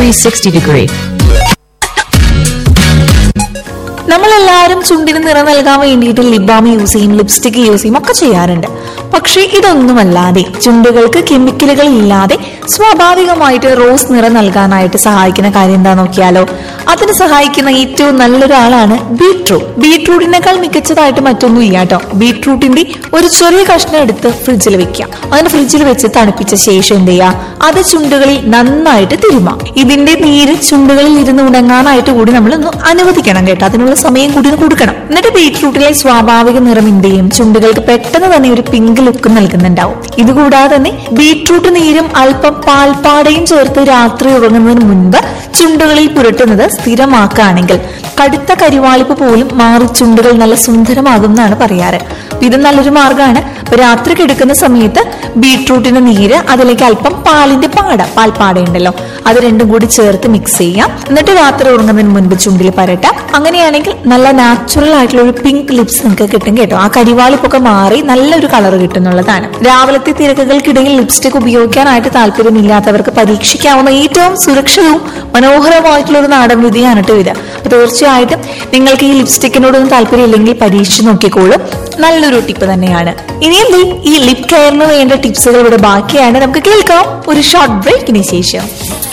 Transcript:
360 degree. നമ്മളെല്ലാവരും ചുണ്ടിന് നിറം നൽകാൻ വേണ്ടിയിട്ട് ലിപ് ബാം യൂസ് ചെയ്യും ലിപ്സ്റ്റിക് യൂസ് ചെയ്യും ഒക്കെ ചെയ്യാറുണ്ട് പക്ഷേ ഇതൊന്നുമല്ലാതെ ചുണ്ടുകൾക്ക് കെമിക്കലുകൾ ഇല്ലാതെ സ്വാഭാവികമായിട്ട് റോസ് നിറം നൽകാനായിട്ട് സഹായിക്കുന്ന കാര്യം എന്താ നോക്കിയാലോ അതിന് സഹായിക്കുന്ന ഏറ്റവും നല്ലൊരാളാണ് ബീട്രൂട്ട് ബീട്രൂട്ടിനേക്കാൾ മികച്ചതായിട്ട് മറ്റൊന്നും ഇല്ല കേട്ടോ ബീട്രൂട്ടിന്റെ ഒരു ചെറിയ കഷ്ണം എടുത്ത് ഫ്രിഡ്ജിൽ വെക്കാം അതിന് ഫ്രിഡ്ജിൽ വെച്ച് തണുപ്പിച്ച ശേഷം എന്ത് ചെയ്യാം അത് ചുണ്ടുകളിൽ നന്നായിട്ട് തിരുമാം ഇതിന്റെ നീര് ചുണ്ടുകളിൽ ഇരുന്ന് ഉണങ്ങാനായിട്ട് കൂടി നമ്മൾ ഒന്ന് അനുവദിക്കണം കേട്ടോ അതിനുള്ള സമയം കൂടി ഒന്ന് കൊടുക്കണം എന്നിട്ട് ബീട്രൂട്ടിലെ സ്വാഭാവിക നിറം എന്ത് ചെയ്യും ചുണ്ടുകൾക്ക് പെട്ടെന്ന് തന്നെ ഒരു പിങ്ക് ലുക്ക് നൽകുന്നുണ്ടാവും ഇതുകൂടാതെ തന്നെ ബീട്രൂട്ട് നീരും അല്പം പാൽപ്പാടയും ചേർത്ത് രാത്രി ഉറങ്ങുന്നതിന് മുൻപ് ചുണ്ടുകളിൽ പുരട്ടുന്നത് സ്ഥിരമാക്കുകയാണെങ്കിൽ കടുത്ത കരിവാളിപ്പ് പോലും മാറി ചുണ്ടുകൾ നല്ല സുന്ദരമാകുമെന്നാണ് പറയാറ് അപ്പൊ ഇത് നല്ലൊരു മാർഗ്ഗമാണ് അപ്പൊ രാത്രി കിടക്കുന്ന സമയത്ത് ബീട്രൂട്ടിന്റെ നീര് അതിലേക്ക് അല്പം പാലിന്റെ പാട പാൽപ്പാട ഉണ്ടല്ലോ അത് രണ്ടും കൂടി ചേർത്ത് മിക്സ് ചെയ്യാം എന്നിട്ട് രാത്രി ഉറങ്ങുന്നതിന് മുൻപ് ചുണ്ടിൽ പരട്ടാം അങ്ങനെയാണെങ്കിൽ നല്ല നാച്ചുറൽ ആയിട്ടുള്ള ഒരു പിങ്ക് ലിപ്സ് നിങ്ങൾക്ക് കിട്ടും കേട്ടോ ആ കരിവാളിപ്പൊക്കെ മാറി നല്ലൊരു കളർ കിട്ടുന്നുള്ളതാണ് രാവിലത്തെ തിരക്കുകൾക്കിടയിൽ ലിപ്സ്റ്റിക് ഉപയോഗിക്കാനായിട്ട് താല്പര്യമില്ലാത്തവർക്ക് പരീക്ഷിക്കാവുന്ന ഏറ്റവും സുരക്ഷിതവും മനോഹരമായിട്ടുള്ള ഒരു നാടൻ വിധിയാണ് കേട്ടോ ഇത് അപ്പൊ തീർച്ചയായിട്ടും നിങ്ങൾക്ക് ഈ ലിപ്സ്റ്റിക്കിനോടൊന്നും താല്പര്യമില്ലെങ്കിൽ പരീക്ഷിച്ച് നോക്കിക്കോളൂ നല്ലൊരു ടിപ്പ് തന്നെയാണ് ഇനിയും ദേ ഈ ലിപ് കെയറിന് വേണ്ട ടിപ്സുകൾ ഇവിടെ ബാക്കിയാണ് നമുക്ക് കേൾക്കാം ഒരു ഷോർട്ട് ബ്രേക്കിന് ശേഷം